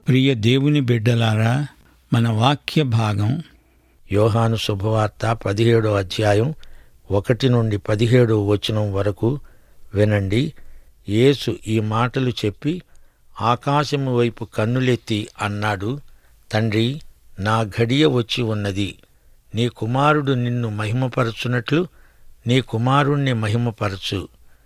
ప్రియ దేవుని బిడ్డలారా మన వాక్య భాగం యోహాను శుభవార్త పదిహేడో అధ్యాయం ఒకటి నుండి పదిహేడో వచనం వరకు వినండి యేసు ఈ మాటలు చెప్పి ఆకాశము వైపు కన్నులెత్తి అన్నాడు తండ్రి నా ఘడియ వచ్చి ఉన్నది నీ కుమారుడు నిన్ను మహిమపరచునట్లు నీ కుమారుణ్ణి మహిమపరచు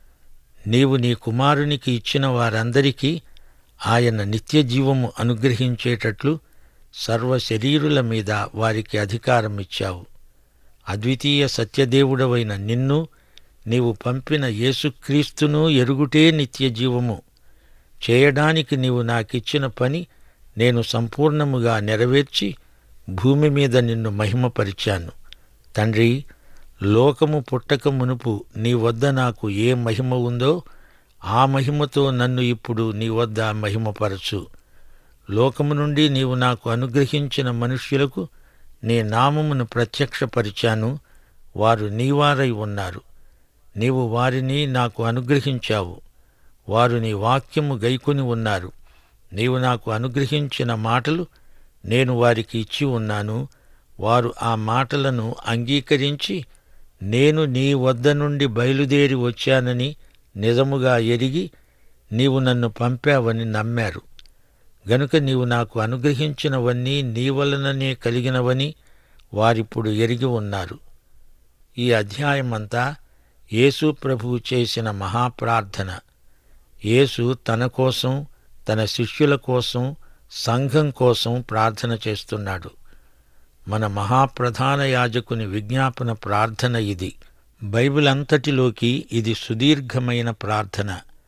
నీవు నీ కుమారునికి ఇచ్చిన వారందరికీ ఆయన నిత్య జీవము అనుగ్రహించేటట్లు సర్వ శరీరుల మీద వారికి అధికారం ఇచ్చావు అద్వితీయ సత్యదేవుడవైన నిన్ను నీవు పంపిన యేసుక్రీస్తును ఎరుగుటే నిత్య జీవము చేయడానికి నీవు నాకిచ్చిన పని నేను సంపూర్ణముగా నెరవేర్చి భూమి మీద నిన్ను మహిమపరిచాను తండ్రి లోకము పుట్టక మునుపు నీ వద్ద నాకు ఏ మహిమ ఉందో ఆ మహిమతో నన్ను ఇప్పుడు నీ వద్ద మహిమపరచు లోకము నుండి నీవు నాకు అనుగ్రహించిన మనుష్యులకు నీ నామమును ప్రత్యక్షపరిచాను వారు నీవారై ఉన్నారు నీవు వారిని నాకు అనుగ్రహించావు వారు నీ వాక్యము గైకొని ఉన్నారు నీవు నాకు అనుగ్రహించిన మాటలు నేను వారికి ఇచ్చి ఉన్నాను వారు ఆ మాటలను అంగీకరించి నేను నీ వద్ద నుండి బయలుదేరి వచ్చానని నిజముగా ఎరిగి నీవు నన్ను పంపావని నమ్మారు గనుక నీవు నాకు అనుగ్రహించినవన్నీ నీ వలననే కలిగినవని వారిప్పుడు ఎరిగి ఉన్నారు ఈ అధ్యాయమంతా యేసు ప్రభువు చేసిన మహాప్రార్థన యేసు తన కోసం తన శిష్యుల కోసం సంఘం కోసం ప్రార్థన చేస్తున్నాడు మన మహాప్రధాన యాజకుని విజ్ఞాపన ప్రార్థన ఇది బైబిల్ అంతటిలోకి ఇది సుదీర్ఘమైన ప్రార్థన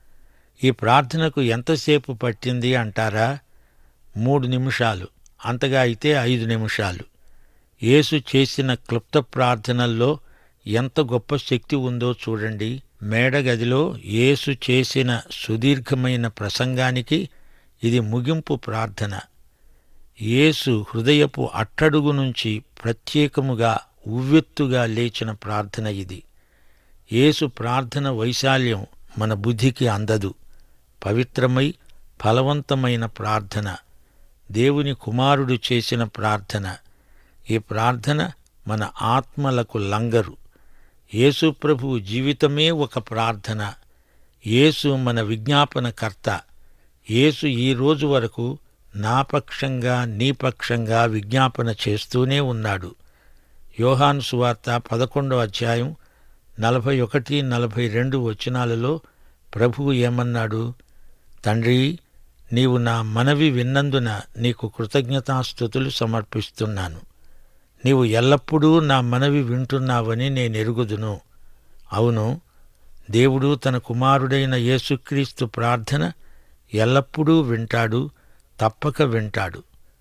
ఈ ప్రార్థనకు ఎంతసేపు పట్టింది అంటారా మూడు నిమిషాలు అంతగా అయితే ఐదు నిమిషాలు యేసు చేసిన క్లుప్త ప్రార్థనల్లో ఎంత గొప్ప శక్తి ఉందో చూడండి మేడగదిలో యేసు చేసిన సుదీర్ఘమైన ప్రసంగానికి ఇది ముగింపు ప్రార్థన యేసు హృదయపు అట్టడుగు నుంచి ప్రత్యేకముగా ఉవ్వెత్తుగా లేచిన ప్రార్థన ఇది యేసు ప్రార్థన వైశాల్యం మన బుద్ధికి అందదు పవిత్రమై ఫలవంతమైన ప్రార్థన దేవుని కుమారుడు చేసిన ప్రార్థన ఈ ప్రార్థన మన ఆత్మలకు లంగరు యేసు ప్రభువు జీవితమే ఒక ప్రార్థన యేసు మన విజ్ఞాపనకర్త యేసు ఈ రోజు వరకు నా పక్షంగా నీ పక్షంగా విజ్ఞాపన చేస్తూనే ఉన్నాడు యోహాను సువార్త పదకొండో అధ్యాయం నలభై ఒకటి నలభై రెండు వచనాలలో ప్రభువు ఏమన్నాడు తండ్రి నీవు నా మనవి విన్నందున నీకు కృతజ్ఞతాస్థుతులు సమర్పిస్తున్నాను నీవు ఎల్లప్పుడూ నా మనవి వింటున్నావని నేను ఎరుగుదును అవును దేవుడు తన కుమారుడైన యేసుక్రీస్తు ప్రార్థన ఎల్లప్పుడూ వింటాడు తప్పక వింటాడు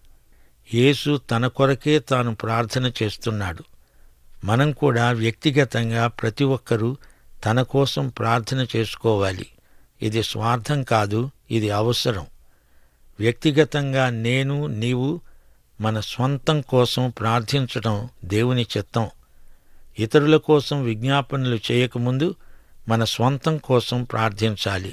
యేసు తన కొరకే తాను ప్రార్థన చేస్తున్నాడు మనం కూడా వ్యక్తిగతంగా ప్రతి ఒక్కరూ తన కోసం ప్రార్థన చేసుకోవాలి ఇది స్వార్థం కాదు ఇది అవసరం వ్యక్తిగతంగా నేను నీవు మన స్వంతం కోసం ప్రార్థించటం దేవుని చిత్తం ఇతరుల కోసం విజ్ఞాపనలు చేయకముందు మన స్వంతం కోసం ప్రార్థించాలి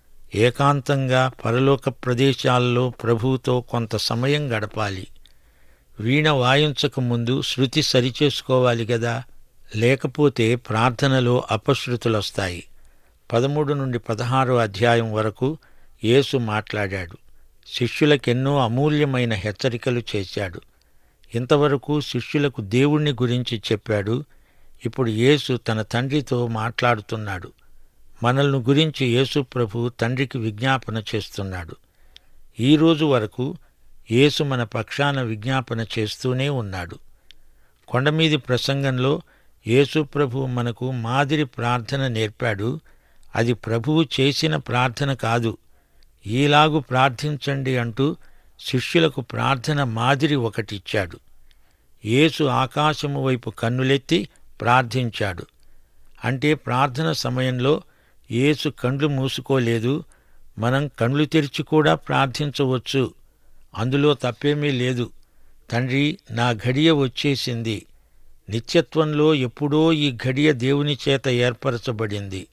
ఏకాంతంగా పరలోక ప్రదేశాల్లో ప్రభువుతో కొంత సమయం గడపాలి వీణ వాయించక ముందు శృతి సరిచేసుకోవాలి గదా లేకపోతే ప్రార్థనలో అపశృతులొస్తాయి పదమూడు నుండి పదహారో అధ్యాయం వరకు యేసు మాట్లాడాడు శిష్యులకెన్నో అమూల్యమైన హెచ్చరికలు చేశాడు ఇంతవరకు శిష్యులకు దేవుణ్ణి గురించి చెప్పాడు ఇప్పుడు యేసు తన తండ్రితో మాట్లాడుతున్నాడు మనల్ని గురించి యేసు ప్రభు తండ్రికి విజ్ఞాపన చేస్తున్నాడు ఈ రోజు వరకు యేసు మన పక్షాన విజ్ఞాపన చేస్తూనే ఉన్నాడు కొండమీది ప్రసంగంలో యేసు ప్రభు మనకు మాదిరి ప్రార్థన నేర్పాడు అది ప్రభువు చేసిన ప్రార్థన కాదు ఈలాగు ప్రార్థించండి అంటూ శిష్యులకు ప్రార్థన మాదిరి ఒకటిచ్చాడు యేసు ఆకాశము వైపు కన్నులెత్తి ప్రార్థించాడు అంటే ప్రార్థన సమయంలో యేసు కండ్లు మూసుకోలేదు మనం కండ్లు తెరిచి కూడా ప్రార్థించవచ్చు అందులో తప్పేమీ లేదు తండ్రి నా ఘడియ వచ్చేసింది నిత్యత్వంలో ఎప్పుడో ఈ ఘడియ దేవుని చేత ఏర్పరచబడింది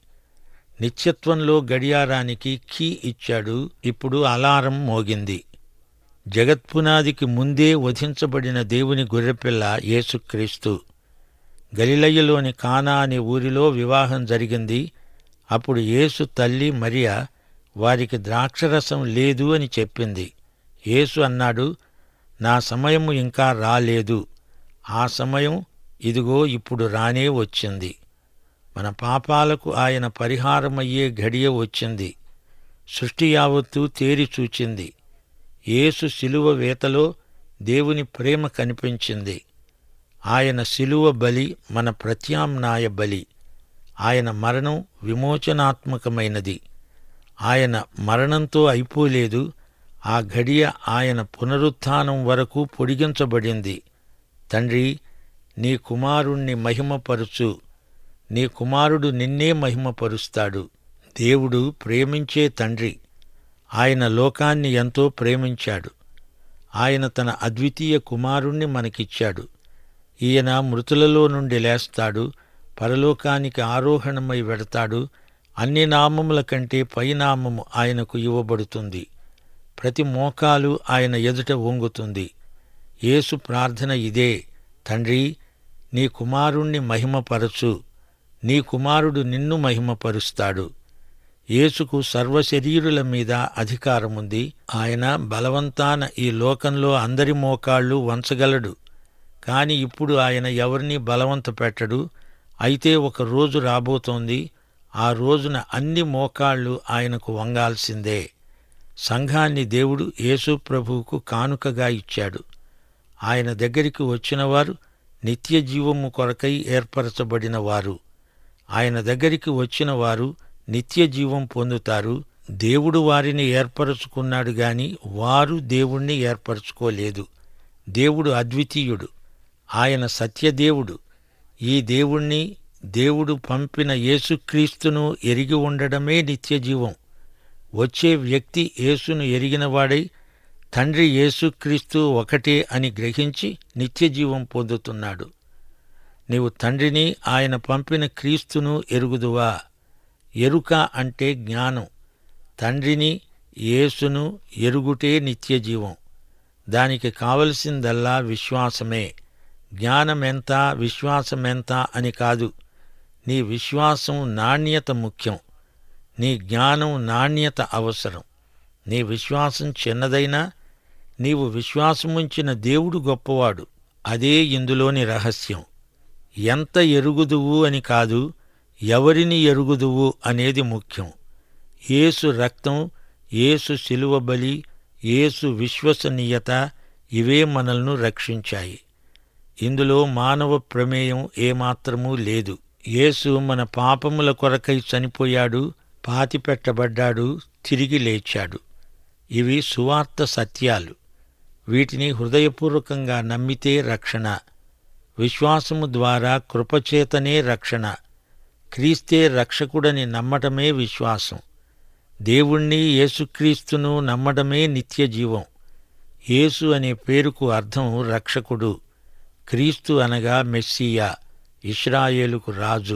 నిత్యత్వంలో గడియారానికి కీ ఇచ్చాడు ఇప్పుడు అలారం మోగింది జగత్పునాదికి ముందే వధించబడిన దేవుని గొర్రెపిల్ల యేసుక్రీస్తు గలిలయ్యలోని కానా అనే ఊరిలో వివాహం జరిగింది అప్పుడు యేసు తల్లి మరియా వారికి ద్రాక్షరసం లేదు అని చెప్పింది యేసు అన్నాడు నా సమయము ఇంకా రాలేదు ఆ సమయం ఇదిగో ఇప్పుడు రానే వచ్చింది మన పాపాలకు ఆయన పరిహారమయ్యే గడియ వచ్చింది సృష్టి యావత్తూ తేరి చూచింది యేసు శిలువ వేతలో దేవుని ప్రేమ కనిపించింది ఆయన శిలువ బలి మన ప్రత్యామ్నాయ బలి ఆయన మరణం విమోచనాత్మకమైనది ఆయన మరణంతో అయిపోలేదు ఆ గడియ ఆయన పునరుత్థానం వరకు పొడిగించబడింది తండ్రి నీ కుమారుణ్ణి మహిమపరుచు నీ కుమారుడు నిన్నే మహిమపరుస్తాడు దేవుడు ప్రేమించే తండ్రి ఆయన లోకాన్ని ఎంతో ప్రేమించాడు ఆయన తన అద్వితీయ కుమారుణ్ణి మనకిచ్చాడు ఈయన మృతులలో నుండి లేస్తాడు పరలోకానికి ఆరోహణమై వెడతాడు అన్ని నామముల కంటే పైనామము ఆయనకు ఇవ్వబడుతుంది ప్రతి మోకాలు ఆయన ఎదుట వంగుతుంది యేసు ప్రార్థన ఇదే తండ్రి నీ కుమారుణ్ణి మహిమపరచు నీ కుమారుడు నిన్ను మహిమపరుస్తాడు యేసుకు సర్వశరీరుల మీద అధికారముంది ఆయన బలవంతాన ఈ లోకంలో అందరి మోకాళ్ళు వంచగలడు కాని ఇప్పుడు ఆయన ఎవరినీ బలవంత పెట్టడు అయితే ఒక రోజు రాబోతోంది ఆ రోజున అన్ని మోకాళ్ళు ఆయనకు వంగాల్సిందే సంఘాన్ని దేవుడు యేసు ప్రభువుకు కానుకగా ఇచ్చాడు ఆయన దగ్గరికి వచ్చినవారు నిత్య జీవము కొరకై ఏర్పరచబడిన వారు ఆయన దగ్గరికి వచ్చిన వారు నిత్య జీవం పొందుతారు దేవుడు వారిని ఏర్పరచుకున్నాడు గాని వారు దేవుణ్ణి ఏర్పరచుకోలేదు దేవుడు అద్వితీయుడు ఆయన సత్యదేవుడు ఈ దేవుణ్ణి దేవుడు పంపిన యేసుక్రీస్తును ఎరిగి ఉండడమే నిత్య జీవం వచ్చే వ్యక్తి యేసును ఎరిగినవాడై తండ్రి యేసుక్రీస్తు ఒకటే అని గ్రహించి నిత్యజీవం పొందుతున్నాడు నీవు తండ్రిని ఆయన పంపిన క్రీస్తును ఎరుగుదువా ఎరుక అంటే జ్ఞానం తండ్రిని యేసును ఎరుగుటే నిత్యజీవం దానికి కావలసిందల్లా విశ్వాసమే జ్ఞానమెంత విశ్వాసమెంత అని కాదు నీ విశ్వాసం నాణ్యత ముఖ్యం నీ జ్ఞానం నాణ్యత అవసరం నీ విశ్వాసం చిన్నదైనా నీవు విశ్వాసముంచిన దేవుడు గొప్పవాడు అదే ఇందులోని రహస్యం ఎంత ఎరుగుదువు అని కాదు ఎవరిని ఎరుగుదువు అనేది ముఖ్యం యేసు రక్తం యేసు శిలువ బలి యేసు విశ్వసనీయత ఇవే మనల్ని రక్షించాయి ఇందులో మానవ ప్రమేయం ఏమాత్రమూ లేదు యేసు మన పాపముల కొరకై చనిపోయాడు పాతిపెట్టబడ్డాడు తిరిగి లేచాడు ఇవి సువార్త సత్యాలు వీటిని హృదయపూర్వకంగా నమ్మితే రక్షణ విశ్వాసము ద్వారా కృపచేతనే రక్షణ క్రీస్తే రక్షకుడని నమ్మటమే విశ్వాసం దేవుణ్ణి యేసుక్రీస్తును నమ్మడమే నిత్య జీవం యేసు అనే పేరుకు అర్థం రక్షకుడు క్రీస్తు అనగా మెస్సియా ఇస్రాయేలుకు రాజు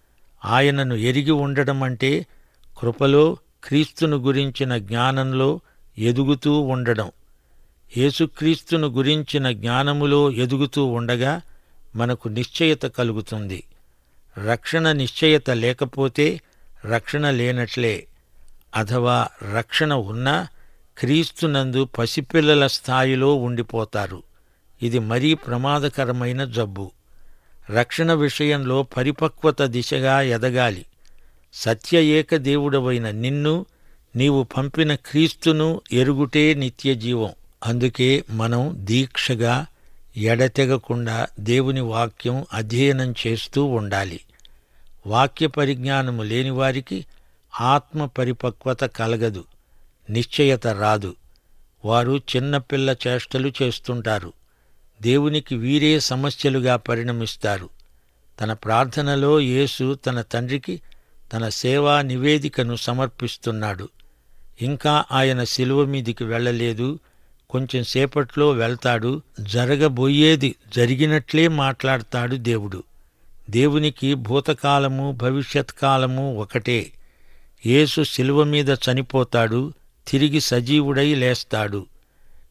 ఆయనను ఎరిగి ఉండడం అంటే కృపలో క్రీస్తును గురించిన జ్ఞానంలో ఎదుగుతూ ఉండడం యేసుక్రీస్తును గురించిన జ్ఞానములో ఎదుగుతూ ఉండగా మనకు నిశ్చయత కలుగుతుంది రక్షణ నిశ్చయత లేకపోతే రక్షణ లేనట్లే అథవా రక్షణ ఉన్నా క్రీస్తునందు పసిపిల్లల స్థాయిలో ఉండిపోతారు ఇది మరీ ప్రమాదకరమైన జబ్బు రక్షణ విషయంలో పరిపక్వత దిశగా ఎదగాలి సత్య ఏక దేవుడవైన నిన్ను నీవు పంపిన క్రీస్తును ఎరుగుటే నిత్య జీవం అందుకే మనం దీక్షగా ఎడతెగకుండా దేవుని వాక్యం అధ్యయనం చేస్తూ ఉండాలి వాక్య పరిజ్ఞానము లేని వారికి ఆత్మ పరిపక్వత కలగదు నిశ్చయత రాదు వారు చిన్నపిల్ల చేష్టలు చేస్తుంటారు దేవునికి వీరే సమస్యలుగా పరిణమిస్తారు తన ప్రార్థనలో యేసు తన తండ్రికి తన సేవా నివేదికను సమర్పిస్తున్నాడు ఇంకా ఆయన శిలువ మీదికి వెళ్ళలేదు కొంచెం సేపట్లో వెళ్తాడు జరగబోయేది జరిగినట్లే మాట్లాడతాడు దేవుడు దేవునికి భూతకాలము భవిష్యత్ కాలము ఒకటే యేసు శిలువ మీద చనిపోతాడు తిరిగి సజీవుడై లేస్తాడు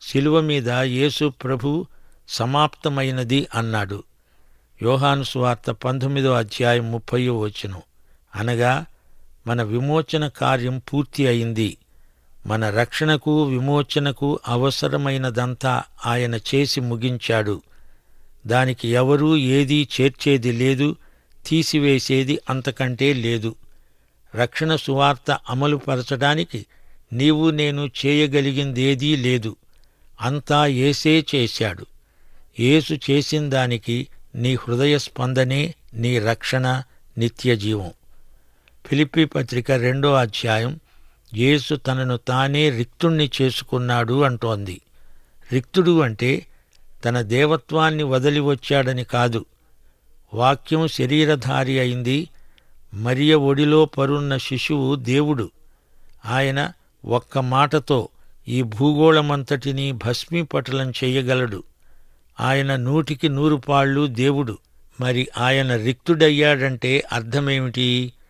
శిలువ మీద యేసు ప్రభు సమాప్తమైనది అన్నాడు యోహాను సువార్త పంతొమ్మిదో అధ్యాయం ముప్పయో వచనం అనగా మన విమోచన కార్యం పూర్తి అయింది మన రక్షణకు విమోచనకు అవసరమైనదంతా ఆయన చేసి ముగించాడు దానికి ఎవరూ ఏదీ చేర్చేది లేదు తీసివేసేది అంతకంటే లేదు రక్షణ సువార్త అమలుపరచడానికి నీవు నేను చేయగలిగిందేదీ లేదు అంతా ఏసే చేశాడు యేసు చేసిన దానికి నీ హృదయ స్పందనే నీ రక్షణ నిత్యజీవం ఫిలిప్పి పత్రిక రెండో అధ్యాయం యేసు తనను తానే రిక్తుణ్ణి చేసుకున్నాడు అంటోంది రిక్తుడు అంటే తన దేవత్వాన్ని వదిలి వచ్చాడని కాదు వాక్యం శరీరధారి అయింది మరియ ఒడిలో పరున్న శిశువు దేవుడు ఆయన ఒక్క మాటతో ఈ భూగోళమంతటినీ భస్మీపటలం చెయ్యగలడు ఆయన నూటికి నూరు పాళ్ళు దేవుడు మరి ఆయన రిక్తుడయ్యాడంటే అర్థమేమిటి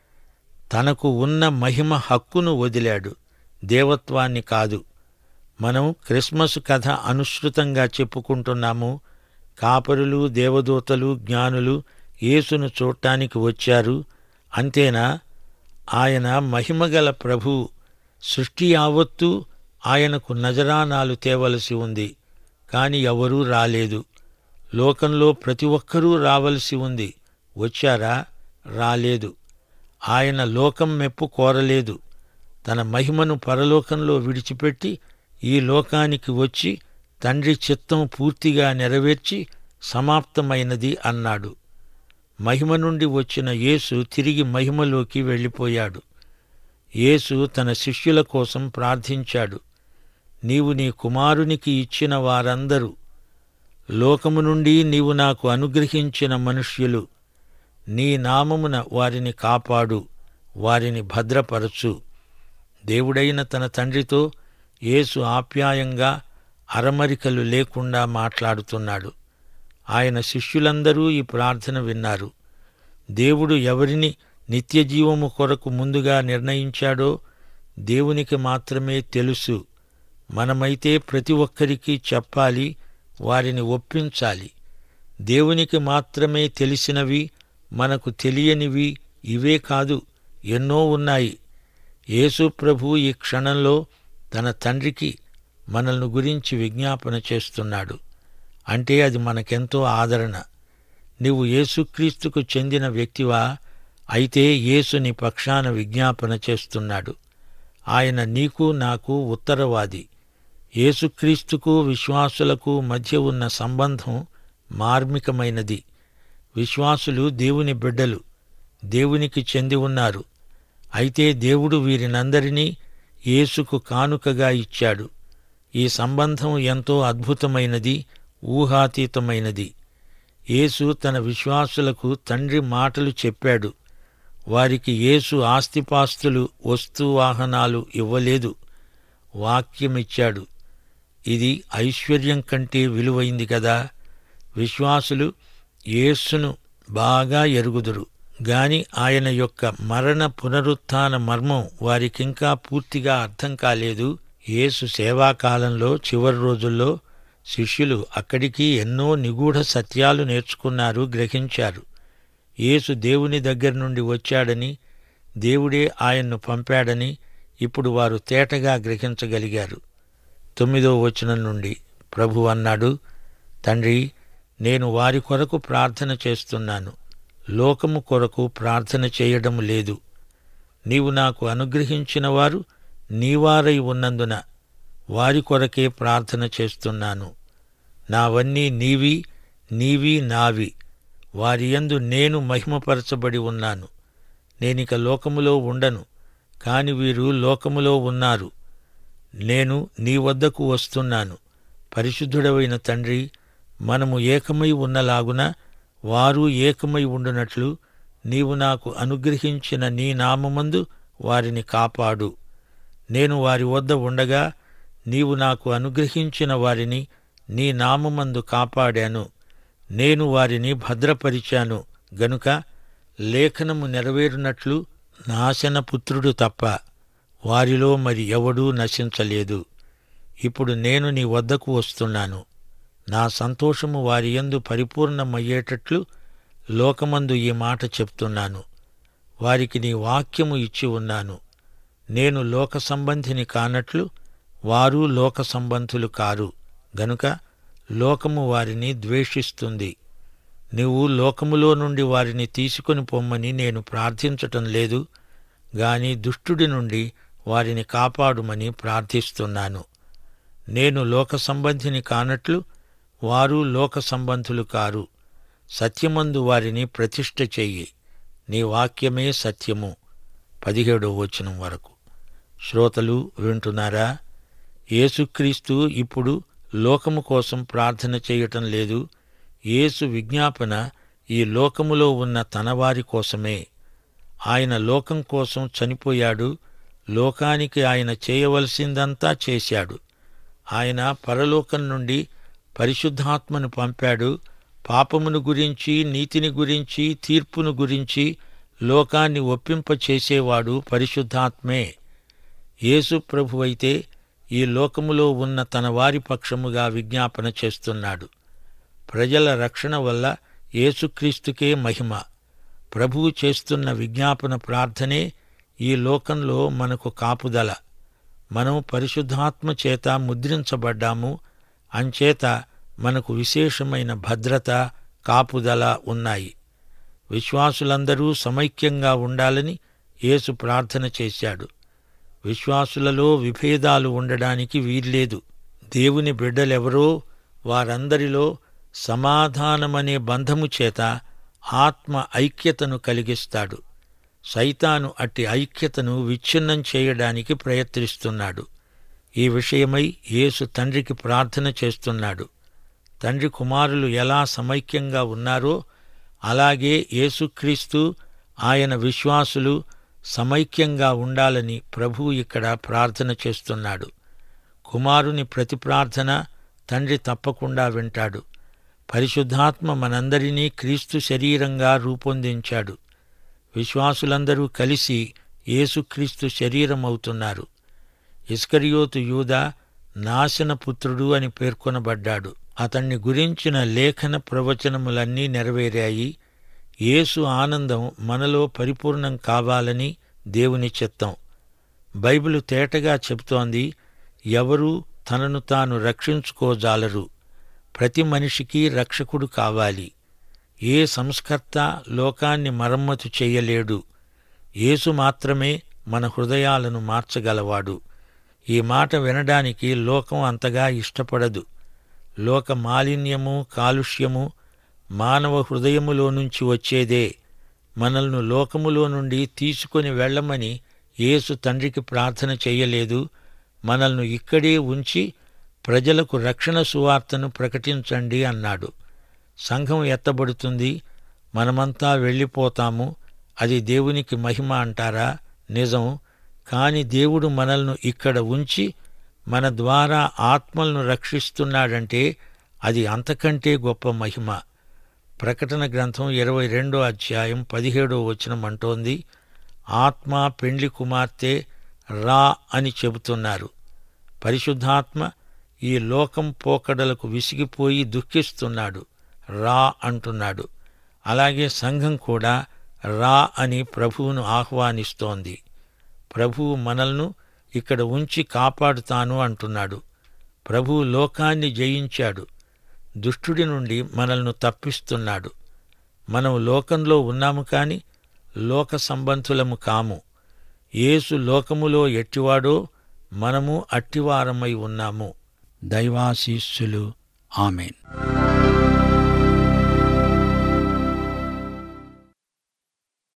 తనకు ఉన్న మహిమ హక్కును వదిలాడు దేవత్వాన్ని కాదు మనం క్రిస్మస్ కథ అనుసృతంగా చెప్పుకుంటున్నాము కాపరులు దేవదూతలు జ్ఞానులు యేసును చూడటానికి వచ్చారు అంతేనా ఆయన మహిమగల ప్రభు సృష్టి యావత్తూ ఆయనకు నజరానాలు తేవలసి ఉంది కాని ఎవరూ రాలేదు లోకంలో ప్రతి ఒక్కరూ రావలసి ఉంది వచ్చారా రాలేదు ఆయన లోకం మెప్పు కోరలేదు తన మహిమను పరలోకంలో విడిచిపెట్టి ఈ లోకానికి వచ్చి తండ్రి చిత్తం పూర్తిగా నెరవేర్చి సమాప్తమైనది అన్నాడు మహిమ నుండి వచ్చిన యేసు తిరిగి మహిమలోకి వెళ్ళిపోయాడు యేసు తన శిష్యుల కోసం ప్రార్థించాడు నీవు నీ కుమారునికి ఇచ్చిన వారందరూ లోకము నుండి నీవు నాకు అనుగ్రహించిన మనుష్యులు నీ నామమున వారిని కాపాడు వారిని భద్రపరచు దేవుడైన తన తండ్రితో యేసు ఆప్యాయంగా అరమరికలు లేకుండా మాట్లాడుతున్నాడు ఆయన శిష్యులందరూ ఈ ప్రార్థన విన్నారు దేవుడు ఎవరిని నిత్యజీవము కొరకు ముందుగా నిర్ణయించాడో దేవునికి మాత్రమే తెలుసు మనమైతే ప్రతి ఒక్కరికి చెప్పాలి వారిని ఒప్పించాలి దేవునికి మాత్రమే తెలిసినవి మనకు తెలియనివి ఇవే కాదు ఎన్నో ఉన్నాయి యేసు ప్రభు ఈ క్షణంలో తన తండ్రికి మనల్ని గురించి విజ్ఞాపన చేస్తున్నాడు అంటే అది మనకెంతో ఆదరణ నీవు యేసుక్రీస్తుకు చెందిన వ్యక్తివా అయితే యేసు నీ పక్షాన విజ్ఞాపన చేస్తున్నాడు ఆయన నీకు నాకు ఉత్తరవాది యేసుక్రీస్తుకు విశ్వాసులకు మధ్య ఉన్న సంబంధం మార్మికమైనది విశ్వాసులు దేవుని బిడ్డలు దేవునికి చెంది ఉన్నారు అయితే దేవుడు వీరినందరినీ యేసుకు కానుకగా ఇచ్చాడు ఈ సంబంధం ఎంతో అద్భుతమైనది ఊహాతీతమైనది యేసు తన విశ్వాసులకు తండ్రి మాటలు చెప్పాడు వారికి యేసు ఆస్తిపాస్తులు వస్తు వాహనాలు ఇవ్వలేదు వాక్యమిచ్చాడు ఇది ఐశ్వర్యం కంటే విలువైంది కదా విశ్వాసులు యేసును బాగా ఎరుగుదురు గాని ఆయన యొక్క మరణ పునరుత్థాన మర్మం వారికింకా పూర్తిగా అర్థం కాలేదు యేసు సేవాకాలంలో చివరి రోజుల్లో శిష్యులు అక్కడికి ఎన్నో నిగూఢ సత్యాలు నేర్చుకున్నారు గ్రహించారు యేసు దేవుని దగ్గర నుండి వచ్చాడని దేవుడే ఆయన్ను పంపాడని ఇప్పుడు వారు తేటగా గ్రహించగలిగారు తొమ్మిదో వచనం నుండి ప్రభు అన్నాడు తండ్రి నేను వారి కొరకు ప్రార్థన చేస్తున్నాను లోకము కొరకు ప్రార్థన చేయడం లేదు నీవు నాకు అనుగ్రహించిన వారు నీవారై ఉన్నందున వారి కొరకే ప్రార్థన చేస్తున్నాను నావన్నీ నీవి నీవి నావి వారి యందు నేను మహిమపరచబడి ఉన్నాను నేనిక లోకములో ఉండను కాని వీరు లోకములో ఉన్నారు నేను నీ వద్దకు వస్తున్నాను పరిశుద్ధుడవైన తండ్రి మనము ఏకమై ఉన్నలాగున వారు ఏకమై ఉండునట్లు నీవు నాకు అనుగ్రహించిన నీ నామమందు వారిని కాపాడు నేను వారి వద్ద ఉండగా నీవు నాకు అనుగ్రహించిన వారిని నీ నామమందు కాపాడాను నేను వారిని భద్రపరిచాను గనుక లేఖనము నెరవేరునట్లు నాశనపుత్రుడు తప్ప వారిలో మరి ఎవడూ నశించలేదు ఇప్పుడు నేను నీ వద్దకు వస్తున్నాను నా సంతోషము వారి యందు పరిపూర్ణమయ్యేటట్లు లోకమందు ఈ మాట చెప్తున్నాను వారికి నీ వాక్యము ఇచ్చి ఉన్నాను నేను లోక సంబంధిని కానట్లు వారు లోక సంబంధులు కారు గనుక లోకము వారిని ద్వేషిస్తుంది నీవు లోకములో నుండి వారిని తీసుకొని పొమ్మని నేను ప్రార్థించటం లేదు గాని దుష్టుడి నుండి వారిని కాపాడుమని ప్రార్థిస్తున్నాను నేను లోక సంబంధిని కానట్లు వారు లోక సంబంధులు కారు సత్యమందు వారిని ప్రతిష్ఠ చెయ్యి నీ వాక్యమే సత్యము పదిహేడో వచనం వరకు శ్రోతలు వింటున్నారా యేసుక్రీస్తు ఇప్పుడు లోకము కోసం ప్రార్థన చేయటం లేదు యేసు విజ్ఞాపన ఈ లోకములో ఉన్న తనవారి కోసమే ఆయన లోకం కోసం చనిపోయాడు లోకానికి ఆయన చేయవలసిందంతా చేశాడు ఆయన పరలోకం నుండి పరిశుద్ధాత్మను పంపాడు పాపమును గురించి నీతిని గురించి తీర్పును గురించి లోకాన్ని ఒప్పింపచేసేవాడు పరిశుద్ధాత్మే యేసు ప్రభువైతే ఈ లోకములో ఉన్న తన వారి పక్షముగా విజ్ఞాపన చేస్తున్నాడు ప్రజల రక్షణ వల్ల యేసుక్రీస్తుకే మహిమ ప్రభువు చేస్తున్న విజ్ఞాపన ప్రార్థనే ఈ లోకంలో మనకు కాపుదల మనం పరిశుద్ధాత్మ చేత ముద్రించబడ్డాము అంచేత మనకు విశేషమైన భద్రత కాపుదల ఉన్నాయి విశ్వాసులందరూ సమైక్యంగా ఉండాలని యేసు ప్రార్థన చేశాడు విశ్వాసులలో విభేదాలు ఉండడానికి వీల్లేదు దేవుని బిడ్డలెవరో వారందరిలో సమాధానమనే బంధము చేత ఆత్మ ఐక్యతను కలిగిస్తాడు సైతాను అట్టి ఐక్యతను విచ్ఛిన్నం చేయడానికి ప్రయత్నిస్తున్నాడు ఈ విషయమై యేసు తండ్రికి ప్రార్థన చేస్తున్నాడు తండ్రి కుమారులు ఎలా సమైక్యంగా ఉన్నారో అలాగే యేసుక్రీస్తు ఆయన విశ్వాసులు సమైక్యంగా ఉండాలని ప్రభువు ఇక్కడ ప్రార్థన చేస్తున్నాడు కుమారుని ప్రతి ప్రార్థన తండ్రి తప్పకుండా వింటాడు పరిశుద్ధాత్మ మనందరినీ క్రీస్తు శరీరంగా రూపొందించాడు విశ్వాసులందరూ కలిసి యేసుక్రీస్తు శరీరం అవుతున్నారు ఇస్కరియోతు యూద నాశనపుత్రుడు అని పేర్కొనబడ్డాడు అతన్ని గురించిన లేఖన ప్రవచనములన్నీ నెరవేరాయి యేసు ఆనందం మనలో పరిపూర్ణం కావాలని దేవుని చిత్తం బైబిలు తేటగా చెబుతోంది ఎవరూ తనను తాను రక్షించుకోజాలరు ప్రతి మనిషికి రక్షకుడు కావాలి ఏ సంస్కర్త లోకాన్ని మరమ్మతు చెయ్యలేడు యేసు మాత్రమే మన హృదయాలను మార్చగలవాడు ఈ మాట వినడానికి లోకం అంతగా ఇష్టపడదు లోక మాలిన్యము కాలుష్యము మానవ హృదయములో నుంచి వచ్చేదే మనల్ని లోకములో నుండి తీసుకొని వెళ్ళమని యేసు తండ్రికి ప్రార్థన చెయ్యలేదు మనల్ని ఇక్కడే ఉంచి ప్రజలకు రక్షణ సువార్తను ప్రకటించండి అన్నాడు సంఘం ఎత్తబడుతుంది మనమంతా వెళ్ళిపోతాము అది దేవునికి మహిమ అంటారా నిజం కాని దేవుడు మనల్ని ఇక్కడ ఉంచి మన ద్వారా ఆత్మలను రక్షిస్తున్నాడంటే అది అంతకంటే గొప్ప మహిమ ప్రకటన గ్రంథం ఇరవై రెండో అధ్యాయం పదిహేడో వచనం అంటోంది ఆత్మ పెండ్లి కుమార్తె రా అని చెబుతున్నారు పరిశుద్ధాత్మ ఈ లోకం పోకడలకు విసిగిపోయి దుఃఖిస్తున్నాడు రా అంటున్నాడు అలాగే సంఘం కూడా రా అని ప్రభువును ఆహ్వానిస్తోంది ప్రభువు మనల్ను ఇక్కడ ఉంచి కాపాడుతాను అంటున్నాడు ప్రభువు లోకాన్ని జయించాడు దుష్టుడి నుండి మనల్ని తప్పిస్తున్నాడు మనం లోకంలో ఉన్నాము కాని లోక సంబంధులము కాము యేసు లోకములో ఎట్టివాడో మనము అట్టివారమై ఉన్నాము దైవాశీస్సులు ఆమెన్